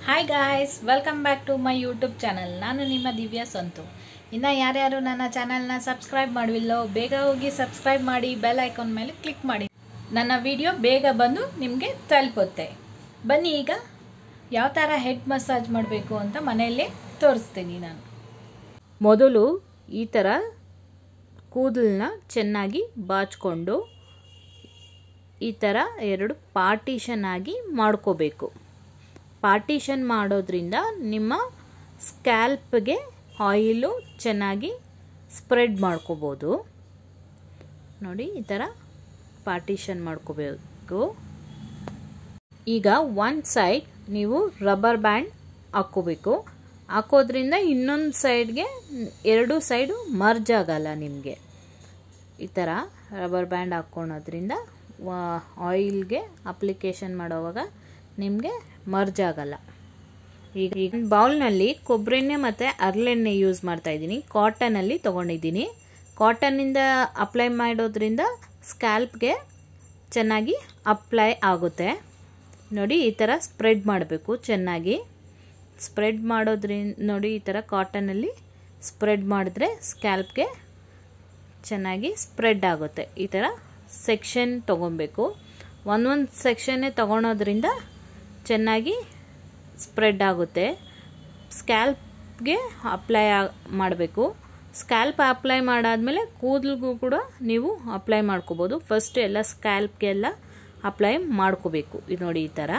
hi guys welcome back to my YouTube channel ನಾನು ನಿಮ್ಮ ದಿವ್ಯಾ ಸಂತು ಇನ್ನು ಯಾರ್ಯಾರು ನನ್ನ ಚಾನಲ್ನ ಸಬ್ಸ್ಕ್ರೈಬ್ ಮಾಡಿಲ್ಲೋ ಬೇಗ ಹೋಗಿ ಸಬ್ಸ್ಕ್ರೈಬ್ ಮಾಡಿ ಬೆಲ್ ಐಕಾನ್ ಮೇಲೆ ಕ್ಲಿಕ್ ಮಾಡಿ ನನ್ನ ವಿಡಿಯೋ ಬೇಗ ಬಂದು ನಿಮಗೆ ತಲುಪುತ್ತೆ ಬನ್ನಿ ಈಗ ಯಾವ ಥರ ಹೆಡ್ ಮಸಾಜ್ ಮಾಡಬೇಕು ಅಂತ ಮನೆಯಲ್ಲೇ ತೋರಿಸ್ತೀನಿ ನಾನು ಮೊದಲು ಈ ಥರ ಕೂದಲನ್ನ ಚೆನ್ನಾಗಿ ಬಾಚ್ಕೊಂಡು ಈ ಥರ ಎರಡು ಪಾರ್ಟಿಷನ್ ಆಗಿ ಮಾಡ್ಕೋಬೇಕು ಪಾರ್ಟಿಷನ್ ಮಾಡೋದ್ರಿಂದ ನಿಮ್ಮ ಸ್ಕ್ಯಾಲ್ಪ್ಗೆ ಆಯಿಲು ಚೆನ್ನಾಗಿ ಸ್ಪ್ರೆಡ್ ಮಾಡ್ಕೋಬೋದು ನೋಡಿ ಈ ಥರ ಪಾರ್ಟಿಷನ್ ಮಾಡ್ಕೋಬೇಕು ಈಗ ಒನ್ ಸೈಡ್ ನೀವು ರಬ್ಬರ್ ಬ್ಯಾಂಡ್ ಹಾಕ್ಕೋಬೇಕು ಹಾಕೋದ್ರಿಂದ ಇನ್ನೊಂದು ಸೈಡ್ಗೆ ಎರಡು ಸೈಡು ಮರ್ಜ್ ಆಗಲ್ಲ ನಿಮಗೆ ಈ ಥರ ರಬ್ಬರ್ ಬ್ಯಾಂಡ್ ಹಾಕ್ಕೊಳೋದ್ರಿಂದ ಆಯಿಲ್ಗೆ ಅಪ್ಲಿಕೇಶನ್ ಮಾಡೋವಾಗ ನಿಮಗೆ ಮರ್ಜ್ ಆಗಲ್ಲ ಈಗ ಈಗ ಬೌಲ್ನಲ್ಲಿ ಕೊಬ್ಬರೆಣ್ಣೆ ಮತ್ತು ಅರ್ಲೆಣ್ಣೆ ಯೂಸ್ ಮಾಡ್ತಾ ಇದ್ದೀನಿ ಕಾಟನಲ್ಲಿ ತೊಗೊಂಡಿದ್ದೀನಿ ಕಾಟನ್ನಿಂದ ಅಪ್ಲೈ ಮಾಡೋದ್ರಿಂದ ಸ್ಕ್ಯಾಲ್ಪ್ಗೆ ಚೆನ್ನಾಗಿ ಅಪ್ಲೈ ಆಗುತ್ತೆ ನೋಡಿ ಈ ಥರ ಸ್ಪ್ರೆಡ್ ಮಾಡಬೇಕು ಚೆನ್ನಾಗಿ ಸ್ಪ್ರೆಡ್ ಮಾಡೋದ್ರಿಂದ ನೋಡಿ ಈ ಥರ ಕಾಟನಲ್ಲಿ ಸ್ಪ್ರೆಡ್ ಮಾಡಿದ್ರೆ ಸ್ಕ್ಯಾಲ್ಪ್ಗೆ ಚೆನ್ನಾಗಿ ಸ್ಪ್ರೆಡ್ ಆಗುತ್ತೆ ಈ ಥರ ಸೆಕ್ಷನ್ ತೊಗೊಬೇಕು ಒಂದೊಂದು ಸೆಕ್ಷನ್ನೇ ತೊಗೊಳೋದ್ರಿಂದ ಚೆನ್ನಾಗಿ ಸ್ಪ್ರೆಡ್ ಆಗುತ್ತೆ ಸ್ಕ್ಯಾಲ್ಪ್ಗೆ ಅಪ್ಲೈ ಮಾಡಬೇಕು ಸ್ಕ್ಯಾಲ್ಪ್ ಅಪ್ಲೈ ಮಾಡಾದಮೇಲೆ ಕೂದಲಿಗೂ ಕೂಡ ನೀವು ಅಪ್ಲೈ ಮಾಡ್ಕೋಬೋದು ಫಸ್ಟ್ ಎಲ್ಲ ಸ್ಕ್ಯಾಲ್ಪ್ಗೆಲ್ಲ ಅಪ್ಲೈ ಮಾಡ್ಕೋಬೇಕು ಇದು ನೋಡಿ ಈ ಥರ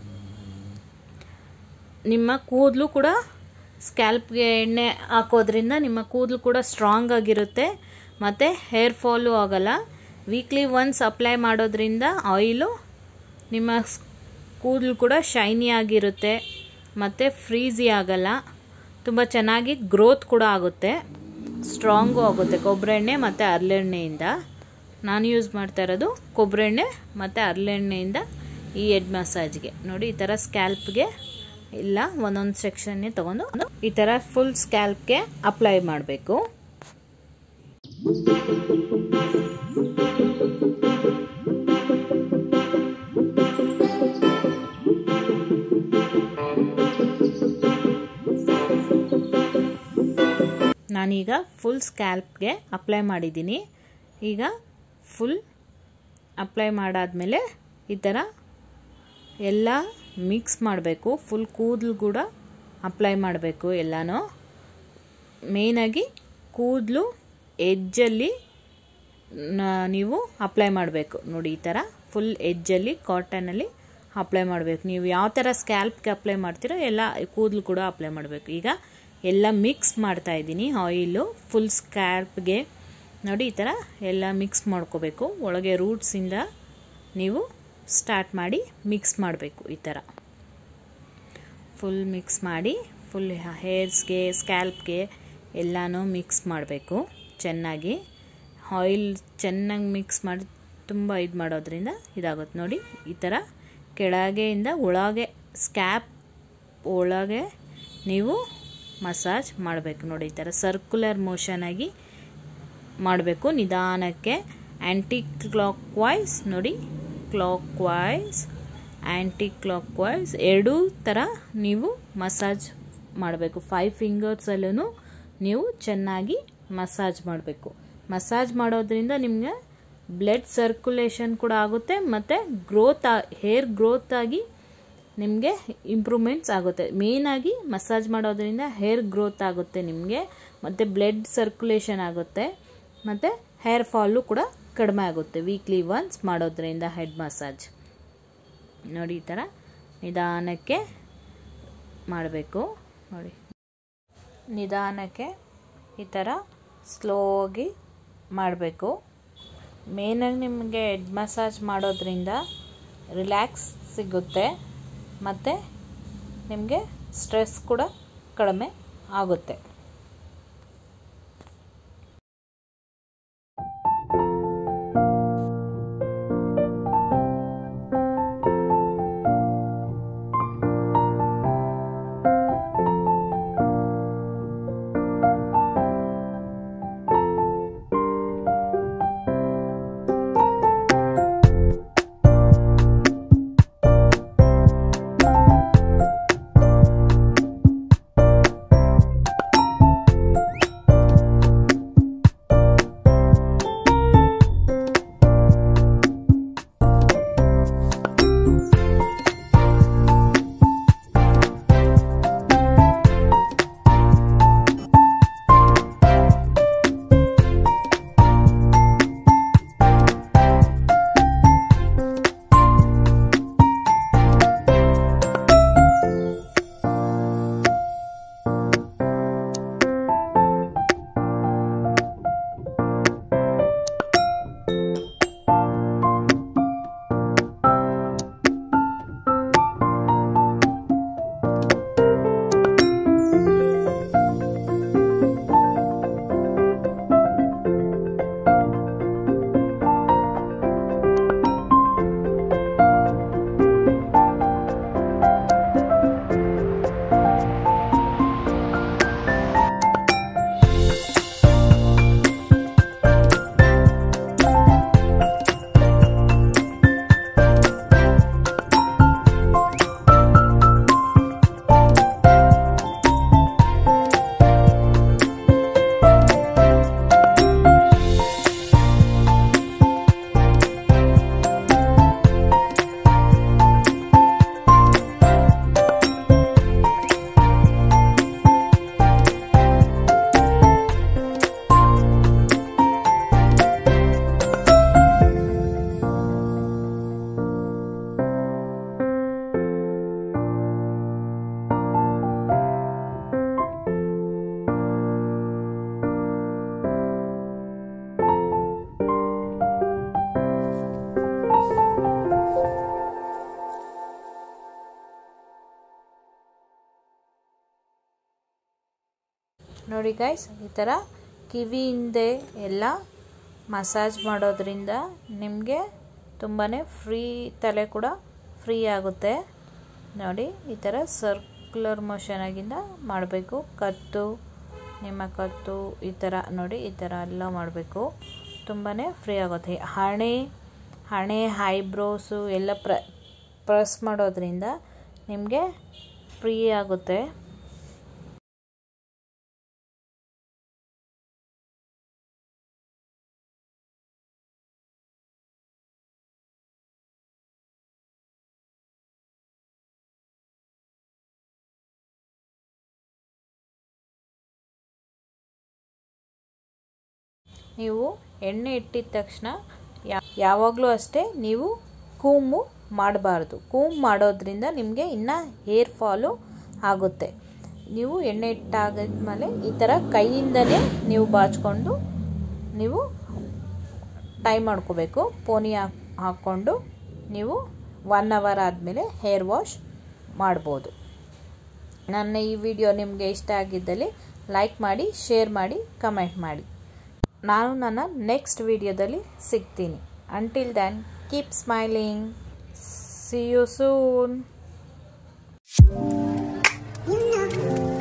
ನಿಮ್ಮ ಕೂದಲು ಕೂಡ ಸ್ಕ್ಯಾಲ್ಪ್ಗೆ ಎಣ್ಣೆ ಹಾಕೋದ್ರಿಂದ ನಿಮ್ಮ ಕೂದಲು ಕೂಡ ಸ್ಟ್ರಾಂಗ್ ಆಗಿರುತ್ತೆ ಮತ್ತು ಹೇರ್ ಫಾಲು ಆಗಲ್ಲ ವೀಕ್ಲಿ ಒನ್ಸ್ ಅಪ್ಲೈ ಮಾಡೋದ್ರಿಂದ ಆಯಿಲು ನಿಮ್ಮ ಕೂದಲು ಕೂಡ ಶೈನಿ ಆಗಿರುತ್ತೆ ಮತ್ತು ಫ್ರೀಝಿ ಆಗಲ್ಲ ತುಂಬ ಚೆನ್ನಾಗಿ ಗ್ರೋತ್ ಕೂಡ ಆಗುತ್ತೆ ಸ್ಟ್ರಾಂಗು ಆಗುತ್ತೆ ಕೊಬ್ಬರೆಣ್ಣೆ ಮತ್ತು ಹರಳೆಣ್ಣೆಯಿಂದ ನಾನು ಯೂಸ್ ಮಾಡ್ತಾ ಇರೋದು ಕೊಬ್ಬರೆಣ್ಣೆ ಮತ್ತು ಹರಳೆಣ್ಣೆಯಿಂದ ಈ ಹೆಡ್ ಮಸಾಜ್ಗೆ ನೋಡಿ ಈ ಥರ ಸ್ಕ್ಯಾಲ್ಪ್ಗೆ ಇಲ್ಲ ಒಂದೊಂದು ಸೆಕ್ಷನ್ನೇ ತೊಗೊಂಡು ಈ ಥರ ಫುಲ್ ಸ್ಕ್ಯಾಲ್ಪ್ಗೆ ಅಪ್ಲೈ ಮಾಡಬೇಕು ನಾನೀಗ ಫುಲ್ ಸ್ಕ್ಯಾಲ್ಪ್ಗೆ ಅಪ್ಲೈ ಮಾಡಿದ್ದೀನಿ ಈಗ ಫುಲ್ ಅಪ್ಲೈ ಮಾಡಾದಮೇಲೆ ಈ ಥರ ಎಲ್ಲ ಮಿಕ್ಸ್ ಮಾಡಬೇಕು ಫುಲ್ ಕೂದಲು ಕೂಡ ಅಪ್ಲೈ ಮಾಡಬೇಕು ಎಲ್ಲನೂ ಮೇಯ್ನಾಗಿ ಕೂದಲು ಎಜ್ಜಲ್ಲಿ ನೀವು ಅಪ್ಲೈ ಮಾಡಬೇಕು ನೋಡಿ ಈ ಥರ ಫುಲ್ ಎಜ್ಜಲ್ಲಿ ಕಾಟನಲ್ಲಿ ಅಪ್ಲೈ ಮಾಡಬೇಕು ನೀವು ಯಾವ ಥರ ಸ್ಕ್ಯಾಲ್ಪ್ಗೆ ಅಪ್ಲೈ ಮಾಡ್ತೀರೋ ಎಲ್ಲ ಕೂದಲು ಕೂಡ ಅಪ್ಲೈ ಮಾಡಬೇಕು ಈಗ ಎಲ್ಲ ಮಿಕ್ಸ್ ಮಾಡ್ತಾ ಇದ್ದೀನಿ ಆಯಿಲು ಫುಲ್ ಸ್ಕ್ಯಾಲ್ಪ್ಗೆ ನೋಡಿ ಈ ಥರ ಎಲ್ಲ ಮಿಕ್ಸ್ ಮಾಡ್ಕೋಬೇಕು ಒಳಗೆ ರೂಟ್ಸಿಂದ ನೀವು ಸ್ಟಾರ್ಟ್ ಮಾಡಿ ಮಿಕ್ಸ್ ಮಾಡಬೇಕು ಈ ಥರ ಫುಲ್ ಮಿಕ್ಸ್ ಮಾಡಿ ಫುಲ್ ಹೇರ್ಸ್ಗೆ ಸ್ಕ್ಯಾಲ್ಪ್ಗೆ ಎಲ್ಲನೂ ಮಿಕ್ಸ್ ಮಾಡಬೇಕು ಚೆನ್ನಾಗಿ ಆಯಿಲ್ ಚೆನ್ನಾಗಿ ಮಿಕ್ಸ್ ಮಾಡಿ ತುಂಬ ಇದು ಮಾಡೋದ್ರಿಂದ ಇದಾಗುತ್ತೆ ನೋಡಿ ಈ ಥರ ಕೆಳಗೆಯಿಂದ ಒಳಗೆ ಸ್ಕ್ಯಾಪ್ ಒಳಗೆ ನೀವು ಮಸಾಜ್ ಮಾಡಬೇಕು ನೋಡಿ ಈ ಥರ ಸರ್ಕ್ಯುಲರ್ ಮೋಷನಾಗಿ ಮಾಡಬೇಕು ನಿಧಾನಕ್ಕೆ ಆ್ಯಂಟಿ ಕ್ಲಾಕ್ ವೈಸ್ ನೋಡಿ clockwise anticlockwise ಎರಡೂ ಥರ ನೀವು ಮಸಾಜ್ ಮಾಡಬೇಕು ಫೈವ್ ಫಿಂಗರ್ಸಲ್ಲೂ ನೀವು ಚೆನ್ನಾಗಿ ಮಸಾಜ್ ಮಾಡಬೇಕು ಮಸಾಜ್ ಮಾಡೋದ್ರಿಂದ ನಿಮಗೆ ಬ್ಲಡ್ ಸರ್ಕ್ಯುಲೇಷನ್ ಕೂಡ ಆಗುತ್ತೆ ಮತ್ತು ಗ್ರೋತ್ ಹೇರ್ ಗ್ರೋತ್ ಆಗಿ ನಿಮಗೆ ಇಂಪ್ರೂವ್ಮೆಂಟ್ಸ್ ಆಗುತ್ತೆ ಮೇಯ್ನಾಗಿ ಮಸಾಜ್ ಮಾಡೋದ್ರಿಂದ ಹೇರ್ ಗ್ರೋತ್ ಆಗುತ್ತೆ ನಿಮಗೆ ಮತ್ತು ಬ್ಲಡ್ ಸರ್ಕ್ಯುಲೇಷನ್ ಆಗುತ್ತೆ ಮತ್ತು ಹೇರ್ ಫಾಲು ಕೂಡ ಕಡಿಮೆ ಆಗುತ್ತೆ ವೀಕ್ಲಿ ಒನ್ಸ್ ಮಾಡೋದ್ರಿಂದ ಹೆಡ್ ಮಸಾಜ್ ನೋಡಿ ಈ ಥರ ನಿಧಾನಕ್ಕೆ ಮಾಡಬೇಕು ನೋಡಿ ನಿಧಾನಕ್ಕೆ ಈ ಥರ ಸ್ಲೋಗಿ ಮಾಡಬೇಕು ಮೇನಾಗಿ ನಿಮಗೆ ಹೆಡ್ ಮಸಾಜ್ ಮಾಡೋದ್ರಿಂದ ರಿಲ್ಯಾಕ್ಸ್ ಸಿಗುತ್ತೆ ಮತ್ತು ನಿಮಗೆ ಸ್ಟ್ರೆಸ್ ಕೂಡ ಕಡಿಮೆ ಆಗುತ್ತೆ ನೋಡಿ ಗೈಸ್ ಈ ಥರ ಕಿವಿ ಹಿಂದೆ ಎಲ್ಲ ಮಸಾಜ್ ಮಾಡೋದ್ರಿಂದ ನಿಮಗೆ ತುಂಬಾ ಫ್ರೀ ತಲೆ ಕೂಡ ಫ್ರೀ ಆಗುತ್ತೆ ನೋಡಿ ಈ ಥರ ಸರ್ಕ್ಯುಲರ್ ಮೋಷನಾಗಿಂದ ಮಾಡಬೇಕು ಕತ್ತು ನಿಮ್ಮ ಕತ್ತು ಈ ಥರ ನೋಡಿ ಈ ಥರ ಎಲ್ಲ ಮಾಡಬೇಕು ತುಂಬಾ ಫ್ರೀ ಆಗುತ್ತೆ ಹಣೆ ಹಣೆ ಐಬ್ರೋಸು ಎಲ್ಲ ಪ್ರ ಪ್ರೆಸ್ ಮಾಡೋದ್ರಿಂದ ನಿಮಗೆ ಫ್ರೀ ಆಗುತ್ತೆ ನೀವು ಎಣ್ಣೆ ಇಟ್ಟಿದ ತಕ್ಷಣ ಯಾವಾಗಲೂ ಅಷ್ಟೇ ನೀವು ಕೂಮು ಮಾಡಬಾರ್ದು ಕೂಮ್ ಮಾಡೋದ್ರಿಂದ ನಿಮಗೆ ಇನ್ನು ಹೇರ್ ಫಾಲು ಆಗುತ್ತೆ ನೀವು ಎಣ್ಣೆ ಇಟ್ಟಾಗಿದ್ಮೇಲೆ ಈ ಥರ ಕೈಯಿಂದಲೇ ನೀವು ಬಾಚ್ಕೊಂಡು ನೀವು ಟೈ ಮಾಡ್ಕೋಬೇಕು ಪೋನಿ ಹಾಕ್ಕೊಂಡು ನೀವು ಒನ್ ಅವರ್ ಆದಮೇಲೆ ಹೇರ್ ವಾಶ್ ಮಾಡ್ಬೋದು ನನ್ನ ಈ ವಿಡಿಯೋ ನಿಮಗೆ ಇಷ್ಟ ಆಗಿದ್ದಲ್ಲಿ ಲೈಕ್ ಮಾಡಿ ಶೇರ್ ಮಾಡಿ ಕಮೆಂಟ್ ಮಾಡಿ ನಾನು ನನ್ನ ನೆಕ್ಸ್ಟ್ ವಿಡಿಯೋದಲ್ಲಿ ಸಿಗ್ತೀನಿ until then keep smiling see you soon